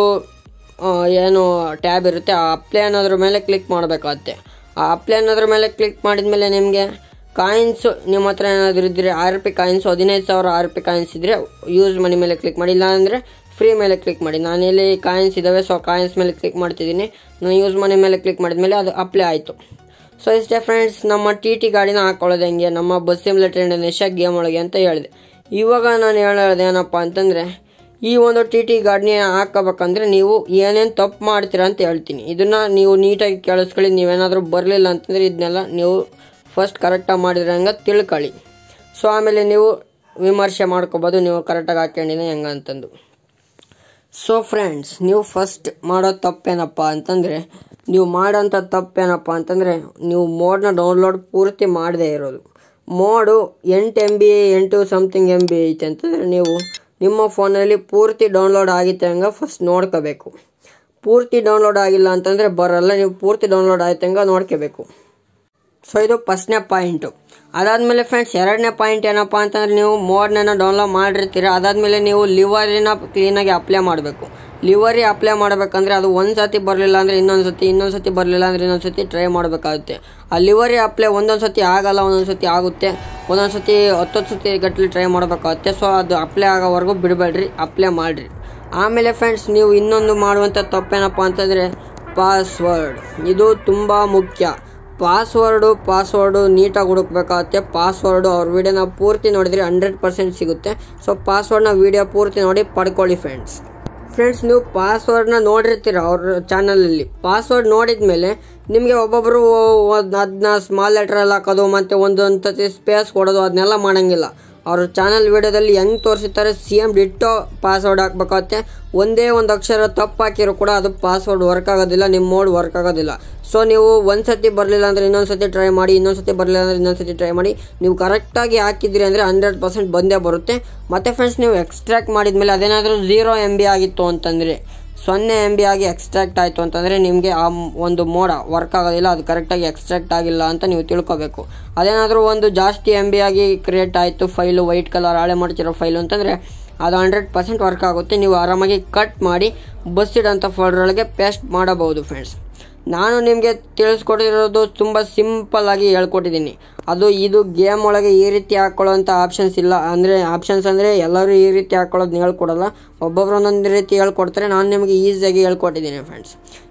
ಆ, ಏನು ಟ್ಯಾಬ್ ಇರುತ್ತೆ ಆ ಅಪ್ಲೈ ಅನ್ನೋದ್ರ ಮೇಲೆ ಕ್ಲಿಕ್ ಮಾಡಬೇಕಾಗುತ್ತೆ ಆ ಅಪ್ಲೈ ಅನ್ನೋದ್ರ ಮೇಲೆ ಕ್ಲಿಕ್ ಮಾಡಿದ ಮೇಲೆ ನಿಮಗೆ ಕಾಯಿನ್ಸು ನಿಮ್ಮ ಹತ್ರ ಏನಾದರೂ ಇದ್ದರೆ ಆರ್ ಪಿ ಕಾಯಿನ್ಸು ಹದಿನೈದು ಸಾವಿರ ಆರ್ ಪಿ ಕಾಯಿನ್ಸ್ ಇದ್ದರೆ ಯೂಸ್ ಮನಿ ಮೇಲೆ ಕ್ಲಿಕ್ ಮಾಡಿ ಇಲ್ಲಾಂದರೆ ಫ್ರೀ ಮೇಲೆ ಕ್ಲಿಕ್ ಮಾಡಿ ನಾನಿಲ್ಲಿ ಕಾಯಿನ್ಸ್ ಇದ್ದಾವೆ ಸೊ ಕಾಯಿನ್ಸ್ ಮೇಲೆ ಕ್ಲಿಕ್ ಮಾಡ್ತಿದ್ದೀನಿ ನಾನು ಯೂಸ್ ಮನಿ ಮೇಲೆ ಕ್ಲಿಕ್ ಮಾಡಿದ್ಮೇಲೆ ಅದು ಅಪ್ಲೈ ಆಯಿತು ಸೊ ಇಷ್ಟೇ ಫ್ರೆಂಡ್ಸ್ ನಮ್ಮ ಟಿ ಟಿ ಗಾಡಿನ ಹಾಕೊಳ್ಳೋದು ಹೆಂಗೆ ನಮ್ಮ ಬಸ್ ಸಿಮ್ಯುಲೇಟರ್ ಇಂಡೋನೇಷ್ಯಾ ಗೇಮ್ ಒಳಗೆ ಅಂತ ಹೇಳಿದೆ ಇವಾಗ ನಾನು ಹೇಳೋದು ಏನಪ್ಪ ಅಂತಂದರೆ ಈ ಒಂದು ಟಿ ಟಿ ಗಾಡಿನ ಹಾಕೋಬೇಕಂದ್ರೆ ನೀವು ಏನೇನು ತಪ್ಪು ಮಾಡ್ತೀರಾ ಅಂತ ಹೇಳ್ತೀನಿ ಇದನ್ನು ನೀವು ನೀಟಾಗಿ ಕೇಳಿಸ್ಕೊಳ್ಳಿ ನೀವೇನಾದರೂ ಬರಲಿಲ್ಲ ಅಂತಂದರೆ ಇದನ್ನೆಲ್ಲ ನೀವು ಫಸ್ಟ್ ಕರೆಕ್ಟಾಗಿ ಮಾಡಿದ್ರೆ ಹಂಗೆ ತಿಳ್ಕೊಳ್ಳಿ ಸೊ ಆಮೇಲೆ ನೀವು ವಿಮರ್ಶೆ ಮಾಡ್ಕೋಬೋದು ನೀವು ಕರೆಕ್ಟಾಗಿ ಹಾಕ್ಕೊಂಡಿನ ಹೆಂಗೆ ಅಂತಂದು ಸೊ ಫ್ರೆಂಡ್ಸ್ ನೀವು ಫಸ್ಟ್ ಮಾಡೋ ತಪ್ಪೇನಪ್ಪ ಅಂತಂದರೆ ನೀವು ಮಾಡೋಂಥ ತಪ್ಪೇನಪ್ಪ ಅಂತಂದರೆ ನೀವು ಮೋಡ್ನ ಡೌನ್ಲೋಡ್ ಪೂರ್ತಿ ಮಾಡದೇ ಇರೋದು ಮೋಡು ಎಂಟು ಎಮ್ ಬಿ ಎಂಟು ಸಮಥಿಂಗ್ ಎಮ್ ಬಿ ಐತೆ ಅಂತಂದರೆ ನೀವು ನಿಮ್ಮ ಫೋನಲ್ಲಿ ಪೂರ್ತಿ ಡೌನ್ಲೋಡ್ ಆಗಿತ್ತೆ ಹಂಗೆ ಫಸ್ಟ್ ನೋಡ್ಕೋಬೇಕು ಪೂರ್ತಿ ಡೌನ್ಲೋಡ್ ಆಗಿಲ್ಲ ಅಂತಂದರೆ ಬರಲ್ಲ ನೀವು ಪೂರ್ತಿ ಡೌನ್ಲೋಡ್ ಆಯ್ತು ಹಂಗೆ ನೋಡ್ಕೋಬೇಕು ಸೊ ಇದು ಫಸ್ಟ್ನೇ ಪಾಯಿಂಟು ಅದಾದಮೇಲೆ ಫ್ರೆಂಡ್ಸ್ ಎರಡನೇ ಪಾಯಿಂಟ್ ಏನಪ್ಪ ಅಂತಂದ್ರೆ ನೀವು ಮೋಡ್ನ ಡೌನ್ಲೋಡ್ ಮಾಡಿರ್ತೀರ ಅದಾದಮೇಲೆ ನೀವು ಲಿವರಿನ ಕ್ಲೀನಾಗಿ ಅಪ್ಲೈ ಮಾಡಬೇಕು ಲಿವರಿ ಅಪ್ಲೈ ಮಾಡಬೇಕಂದ್ರೆ ಅದು ಒಂದು ಸತಿ ಬರಲಿಲ್ಲ ಅಂದರೆ ಇನ್ನೊಂದು ಸತಿ ಇನ್ನೊಂದು ಸತಿ ಬರಲಿಲ್ಲ ಅಂದರೆ ಇನ್ನೊಂದು ಸತಿ ಟ್ರೈ ಮಾಡಬೇಕಾಗುತ್ತೆ ಆ ಲಿವರಿ ಅಪ್ಲೈ ಒಂದೊಂದು ಸತಿ ಆಗಲ್ಲ ಒಂದೊಂದು ಸತಿ ಆಗುತ್ತೆ ಒಂದೊಂದು ಸತಿ ಹತ್ತತ್ತು ಸತಿ ಗಟ್ಟಲೆ ಟ್ರೈ ಮಾಡಬೇಕಾಗುತ್ತೆ ಸೊ ಅದು ಅಪ್ಲೈ ಆಗೋವರೆಗೂ ಬಿಡಬೇಡ್ರಿ ಅಪ್ಲೈ ಮಾಡಿರಿ ಆಮೇಲೆ ಫ್ರೆಂಡ್ಸ್ ನೀವು ಇನ್ನೊಂದು ಮಾಡುವಂಥ ತಪ್ಪೇನಪ್ಪ ಅಂತಂದರೆ ಪಾಸ್ವರ್ಡ್ ಇದು ತುಂಬ ಮುಖ್ಯ ಪಾಸ್ವರ್ಡು ಪಾಸ್ವರ್ಡು ನೀಟಾಗಿ ಹುಡುಕ್ಬೇಕಾಗುತ್ತೆ ಪಾಸ್ವರ್ಡು ಅವ್ರ ವಿಡಿಯೋನ ಪೂರ್ತಿ ನೋಡಿದ್ರೆ ಹಂಡ್ರೆಡ್ ಪರ್ಸೆಂಟ್ ಸಿಗುತ್ತೆ ಸೊ ಪಾಸ್ವರ್ಡ್ನ ವಿಡಿಯೋ ಪೂರ್ತಿ ನೋಡಿ ಪಡ್ಕೊಳ್ಳಿ ಫ್ರೆಂಡ್ಸ್ ಫ್ರೆಂಡ್ಸ್ ನೀವು ಪಾಸ್ವರ್ಡ್ನ ನೋಡಿರ್ತೀರ ಅವ್ರ ಚಾನಲಲ್ಲಿ ಪಾಸ್ವರ್ಡ್ ನೋಡಿದ ಮೇಲೆ ನಿಮಗೆ ಒಬ್ಬೊಬ್ಬರು ಒಂದು ಅದನ್ನ ಸ್ಮಾಲ್ ಲೆಟ್ರಲ್ಲಿ ಹಾಕೋದು ಮತ್ತು ಒಂದೊಂದು ಸತಿ ಸ್ಪೇಸ್ ಕೊಡೋದು ಅದನ್ನೆಲ್ಲ ಮಾಡೋಂಗಿಲ್ಲ ಅವ್ರ ಚಾನಲ್ ವಿಡಿಯೋದಲ್ಲಿ ಹೆಂಗೆ ತೋರಿಸಿರ್ತಾರೆ ಸೇಮ್ ಡಿಟ್ಟೋ ಪಾಸ್ವರ್ಡ್ ಹಾಕ್ಬೇಕಾಗುತ್ತೆ ಒಂದೇ ಒಂದು ಅಕ್ಷರ ತಪ್ಪು ಹಾಕಿರೋ ಕೂಡ ಅದು ಪಾಸ್ವರ್ಡ್ ವರ್ಕ್ ಆಗೋದಿಲ್ಲ ನಿಮ್ಮ ಮೋಡ್ ವರ್ಕ್ ಆಗೋದಿಲ್ಲ ಸೊ ನೀವು ಒಂದು ಸತಿ ಬರಲಿಲ್ಲ ಅಂದರೆ ಇನ್ನೊಂದು ಸತಿ ಟ್ರೈ ಮಾಡಿ ಇನ್ನೊಂದು ಸತಿ ಬರಲಿಲ್ಲ ಅಂದರೆ ಇನ್ನೊಂದು ಸತಿ ಟ್ರೈ ಮಾಡಿ ನೀವು ಕರೆಕ್ಟಾಗಿ ಹಾಕಿದ್ರಿ ಅಂದರೆ ಹಂಡ್ರೆಡ್ ಪರ್ಸೆಂಟ್ ಬಂದೇ ಬರುತ್ತೆ ಮತ್ತು ಫ್ರೆಂಡ್ಸ್ ನೀವು ಎಕ್ಸ್ಟ್ರಾಕ್ಟ್ ಮಾಡಿದ್ಮೇಲೆ ಅದೇನಾದರೂ ಝೀರೋ ಎಮ್ ಬಿ ಆಗಿತ್ತು ಅಂತಂದರೆ ಸೊನ್ನೆ ಎಮ್ ಬಿ ಆಗಿ ಎಕ್ಸ್ಟ್ರಾಕ್ಟ್ ಆಯಿತು ಅಂತಂದರೆ ನಿಮಗೆ ಆ ಮ್- ಒಂದು ಮೋಡ ವರ್ಕ್ ಆಗೋದಿಲ್ಲ ಅದು ಕರೆಕ್ಟಾಗಿ ಎಕ್ಸ್ಟ್ರಾಕ್ಟ್ ಆಗಿಲ್ಲ ಅಂತ ನೀವು ತಿಳ್ಕೊಬೇಕು ಅದೇನಾದರೂ ಒಂದು ಜಾಸ್ತಿ ಎಮ್ ಬಿ ಆಗಿ ಕ್ರಿಯೇಟ್ ಆಯಿತು ಫೈಲು ವೈಟ್ ಕಲರ್ ಹಾಳೆ ಮಾಡ್ತಿರೋ ಫೈಲು ಅಂತಂದರೆ ಅದು ಹಂಡ್ರೆಡ್ ಪರ್ಸೆಂಟ್ ವರ್ಕ್ ಆಗುತ್ತೆ ನೀವು ಆರಾಮಾಗಿ ಕಟ್ ಮಾಡಿ ಬಸ್ ಇಡೋಂಥ ಫೋಲ್ಡ್ರೊಳಗೆ ಪೇಸ್ಟ್ ಮಾಡಬಹುದು ಫ್ರೆಂಡ್ಸ್ ನಾನು ನಿಮಗೆ ತಿಳಿಸ್ಕೊಟ್ಟಿರೋದು ತುಂಬ ಸಿಂಪಲ್ ಆಗಿ ಹೇಳ್ಕೊಟ್ಟಿದ್ದೀನಿ ಅದು ಇದು ಗೇಮ್ ಒಳಗೆ ಈ ರೀತಿ ಹಾಕ್ಕೊಳ್ಳೋಂಥ ಆಪ್ಷನ್ಸ್ ಇಲ್ಲ ಅಂದರೆ ಆಪ್ಷನ್ಸ್ ಅಂದರೆ ಎಲ್ಲರೂ ಈ ರೀತಿ ಹಾಕ್ಕೊಳ್ಳೋದನ್ನ ಹೇಳ್ಕೊಡಲ್ಲ ಒಬ್ಬೊಬ್ರು ಒಂದೊಂದು ರೀತಿ ಹೇಳ್ಕೊಡ್ತಾರೆ ನಾನು ನಿಮಗೆ ಈಸಿಯಾಗಿ ಹೇಳ್ಕೊಟ್ಟಿದ್ದೀನಿ ಫ್ರೆಂಡ್ಸ್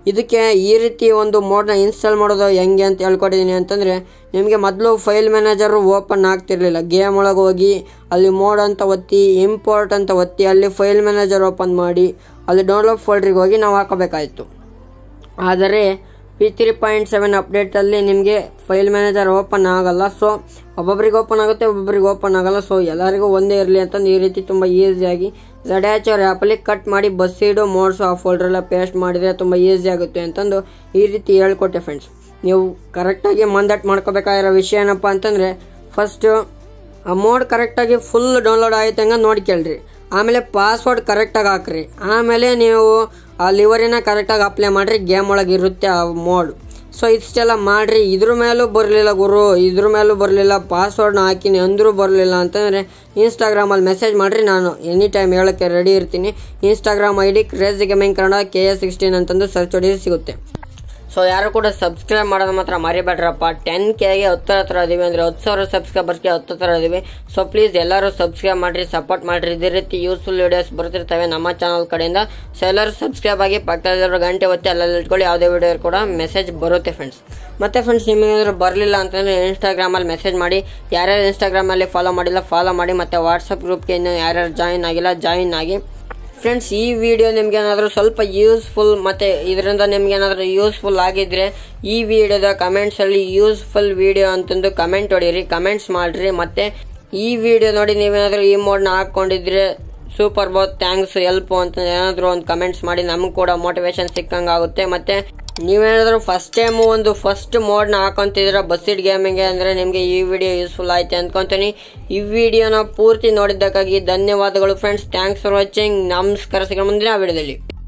ಇದಕ್ಕೆ ಈ ರೀತಿ ಒಂದು ಮೋಡ್ನ ಇನ್ಸ್ಟಾಲ್ ಮಾಡೋದು ಹೆಂಗೆ ಅಂತ ಹೇಳ್ಕೊಟ್ಟಿದ್ದೀನಿ ಅಂತಂದರೆ ನಿಮಗೆ ಮೊದಲು ಫೈಲ್ ಮ್ಯಾನೇಜರು ಓಪನ್ ಆಗ್ತಿರ್ಲಿಲ್ಲ ಗೇಮ್ ಒಳಗೆ ಹೋಗಿ ಅಲ್ಲಿ ಮೋಡ್ ಅಂತ ಒತ್ತಿ ಇಂಪೋರ್ಟ್ ಅಂತ ಒತ್ತಿ ಅಲ್ಲಿ ಫೈಲ್ ಮ್ಯಾನೇಜರ್ ಓಪನ್ ಮಾಡಿ ಅಲ್ಲಿ ಡೌನ್ಲೋಡ್ ಫೋಲ್ಡ್ರಿಗೆ ಹೋಗಿ ನಾವು ಹಾಕೋಬೇಕಾಯಿತು ಆದರೆ ಪಿ ತ್ರೀ ಪಾಯಿಂಟ್ ಸೆವೆನ್ ಅಪ್ಡೇಟಲ್ಲಿ ನಿಮಗೆ ಫೈಲ್ ಮ್ಯಾನೇಜರ್ ಓಪನ್ ಆಗಲ್ಲ ಸೊ ಒಬ್ಬೊಬ್ರಿಗೆ ಓಪನ್ ಆಗುತ್ತೆ ಒಬ್ಬೊಬ್ರಿಗೆ ಓಪನ್ ಆಗಲ್ಲ ಸೊ ಎಲ್ಲರಿಗೂ ಒಂದೇ ಇರಲಿ ಅಂತಂದು ಈ ರೀತಿ ತುಂಬ ಈಸಿಯಾಗಿ ಝಡ್ಯಾಚರ್ ಆ್ಯಪಲ್ಲಿ ಕಟ್ ಮಾಡಿ ಬಸ್ಸೀಡು ಮೋಡ್ಸು ಆ ಫೋಲ್ಡ್ರೆಲ್ಲ ಪೇಸ್ಟ್ ಮಾಡಿದರೆ ತುಂಬ ಈಸಿ ಆಗುತ್ತೆ ಅಂತಂದು ಈ ರೀತಿ ಹೇಳ್ಕೊಟ್ಟೆ ಫ್ರೆಂಡ್ಸ್ ನೀವು ಕರೆಕ್ಟಾಗಿ ಮಂದಟ್ ಮಾಡ್ಕೋಬೇಕಾಗಿರೋ ವಿಷಯ ಏನಪ್ಪ ಅಂತಂದರೆ ಫಸ್ಟು ಆ ಮೋಡ್ ಕರೆಕ್ಟಾಗಿ ಫುಲ್ ಡೌನ್ಲೋಡ್ ಆಯ್ತು ಹಂಗೆ ನೋಡ್ಕೊಳ್ರಿ ಆಮೇಲೆ ಪಾಸ್ವರ್ಡ್ ಕರೆಕ್ಟಾಗಿ ಹಾಕ್ರಿ ಆಮೇಲೆ ನೀವು ಆ ಲಿವರಿನ ಕರೆಕ್ಟಾಗಿ ಅಪ್ಲೈ ಮಾಡಿರಿ ಗೇಮ್ ಒಳಗೆ ಇರುತ್ತೆ ಆ ಮೋಡ್ ಸೊ ಇಷ್ಟೆಲ್ಲ ಮಾಡಿರಿ ಇದ್ರ ಮೇಲೂ ಬರಲಿಲ್ಲ ಗುರು ಇದ್ರ ಮೇಲೂ ಬರಲಿಲ್ಲ ಪಾಸ್ವರ್ಡ್ನ ಹಾಕಿನಿ ಅಂದರೂ ಬರಲಿಲ್ಲ ಅಂತಂದರೆ ಇನ್ಸ್ಟಾಗ್ರಾಮಲ್ಲಿ ಮೆಸೇಜ್ ಮಾಡಿರಿ ನಾನು ಎನಿ ಟೈಮ್ ಹೇಳೋಕ್ಕೆ ರೆಡಿ ಇರ್ತೀನಿ Instagram I D craze gaming Kannada K S sixteen ಅಂತಂದು ಸರ್ಚ್ ಹೊಡಿದ್ರೆ ಸಿಗುತ್ತೆ ಸೊ ಯಾರು ಕೂಡ ಸಬ್ಸ್ಕ್ರೈಬ್ ಮಾಡೋದು ಮಾತ್ರ ಮರಿಬೇಡ್ರಪ್ಪ ಟೆನ್ ಕೆಗೆ ಹತ್ತರ ಹತ್ರ ಇದೀವಿ ಅಂದರೆ ಹತ್ತು ಸಾವಿರ ಸಬ್ಸ್ಕ್ರೈಬರ್ಸ್ಗೆ ಹತ್ತು ಹತ್ರ ಇದೀವಿ ಸೊ ಪ್ಲೀಸ್ ಎಲ್ಲರೂ ಸಬ್ಸ್ಕ್ರೈಬ್ ಮಾಡಿರಿ ಸಪೋರ್ಟ್ ಮಾಡಿರಿ ಇದೇ ರೀತಿ ಯೂಸ್ಫುಲ್ ವಿಡಿಯೋಸ್ ಬರ್ತಿರ್ತವೆ ನಮ್ಮ ಚಾನಲ್ ಕಡೆಯಿಂದ ಸೊ ಎಲ್ಲರೂ ಸಬ್ಸ್ಕ್ರೈಬ್ ಆಗಿ ಪಕ್ಕದಲ್ಲಿರೋ ಗಂಟೆ ಒತ್ತಿ ಅಲ್ಲೆಲ್ಲ ಇಟ್ಕೊಳ್ಳಿ ಯಾವುದೇ ವಿಡಿಯೋ ಕೂಡ ಮೆಸೇಜ್ ಬರುತ್ತೆ ಫ್ರೆಂಡ್ಸ್ ಮತ್ತೆ ಫ್ರೆಂಡ್ಸ್ ನಿಮಗೇನಾದ್ರು ಬರಲಿಲ್ಲ ಅಂತಂದರೆ ಇನ್ಸ್ಟಾಗ್ರಾಮಲ್ಲಿ ಮೆಸೇಜ್ ಮಾಡಿ ಯಾರ್ಯಾರು ಇನ್ಸ್ಟಾಗ್ರಾಮಲ್ಲಿ ಫಾಲೋ ಮಾಡಿಲ್ಲ ಫಾಲೋ ಮಾಡಿ ಮತ್ತು ವಾಟ್ಸಪ್ ಗ್ರೂಪ್ಗೆ ಇನ್ನು ಯಾರ್ಯಾರು ಜಾಯಿನ್ ಆಗಿಲ್ಲ ಜಾಯಿನ್ ಆಗಿ ಫ್ರೆಂಡ್ಸ್ ಈ ವಿಡಿಯೋ ನಿಮ್ಗೆ ಏನಾದರೂ ಸ್ವಲ್ಪ ಯೂಸ್ಫುಲ್ ಮತ್ತು ಇದರಿಂದ ನಿಮ್ಗೆ ಏನಾದರೂ ಯೂಸ್ಫುಲ್ ಆಗಿದ್ರೆ ಈ ವಿಡಿಯೋದ ಕಮೆಂಟ್ಸಲ್ಲಿ ಯೂಸ್ಫುಲ್ ವಿಡಿಯೋ ಅಂತಂದು ಕಮೆಂಟ್ ಹೊಡೀರಿ ಕಮೆಂಟ್ಸ್ ಮಾಡಿರಿ ಮತ್ತು ಈ ವಿಡಿಯೋ ನೋಡಿ ನೀವೇನಾದರೂ ಈ ಮೋಡ್ನ ಹಾಕ್ಕೊಂಡಿದ್ರೆ ಸೂಪರ್ ಬಹುತ್ ಥ್ಯಾಂಕ್ಸ್ ಎಲ್ಪ್ ಅಂತ ಏನಾದರೂ ಒಂದು ಕಮೆಂಟ್ಸ್ ಮಾಡಿ ನಮಗೂ ಕೂಡ ಮೋಟಿವೇಶನ್ ಸಿಕ್ಕಂಗೆ ಆಗುತ್ತೆ ಮತ್ತು ನೀವೇನಾದರೂ ಫಸ್ಟ್ ಟೈಮು ಒಂದು ಫಸ್ಟ್ ಮೋಡ್ನ ಹಾಕೊಂತಿದ್ರೆ ಬಸ್ಸಿಡ್ ಗೇಮಿಂಗ್ಗೆ ಅಂದರೆ ನಿಮಗೆ ಈ ವಿಡಿಯೋ ಯೂಸ್ಫುಲ್ ಆಯ್ತು ಅಂದ್ಕೊತೀನಿ ಈ ವಿಡಿಯೋನ ಪೂರ್ತಿ ನೋಡಿದ್ದಕ್ಕಾಗಿ ಧನ್ಯವಾದಗಳು ಫ್ರೆಂಡ್ಸ್ ಥ್ಯಾಂಕ್ಸ್ ಫಾರ್ ವಾಚಿಂಗ್ ನಮಸ್ಕಾರ ಸಿಗೋಣ ಮುಂದಿನ ವಿಡಿಯೋದಲ್ಲಿ